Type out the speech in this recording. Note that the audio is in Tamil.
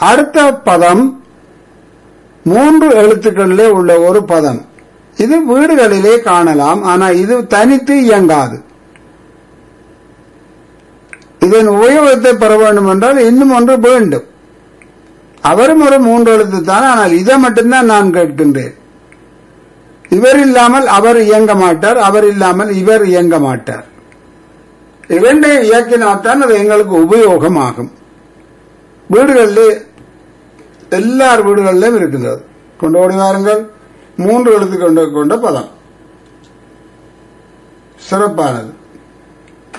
அடுத்த பதம் மூன்று எழுத்துக்களிலே உள்ள ஒரு பதம் இது வீடுகளிலே காணலாம் ஆனா இது தனித்து இயங்காது இதன் உபயோகத்தை பெற வேண்டும் என்றால் இன்னும் ஒன்று வேண்டும் அவரும் ஒரு மூன்று எழுத்து தான் ஆனால் இதை மட்டும்தான் நான் கேட்கின்றேன் இவர் இல்லாமல் அவர் இயங்க மாட்டார் அவர் இல்லாமல் இவர் இயங்க மாட்டார் இரண்டையும் இயக்கினால்தான் அது எங்களுக்கு உபயோகமாகும் வீடுகளில் எல்லார் வீடுகளிலும் இருக்கின்றது கொண்டு ஓடி வாருங்கள் மூன்று எழுத்து கொண்ட கொண்ட பதம் சிறப்பானது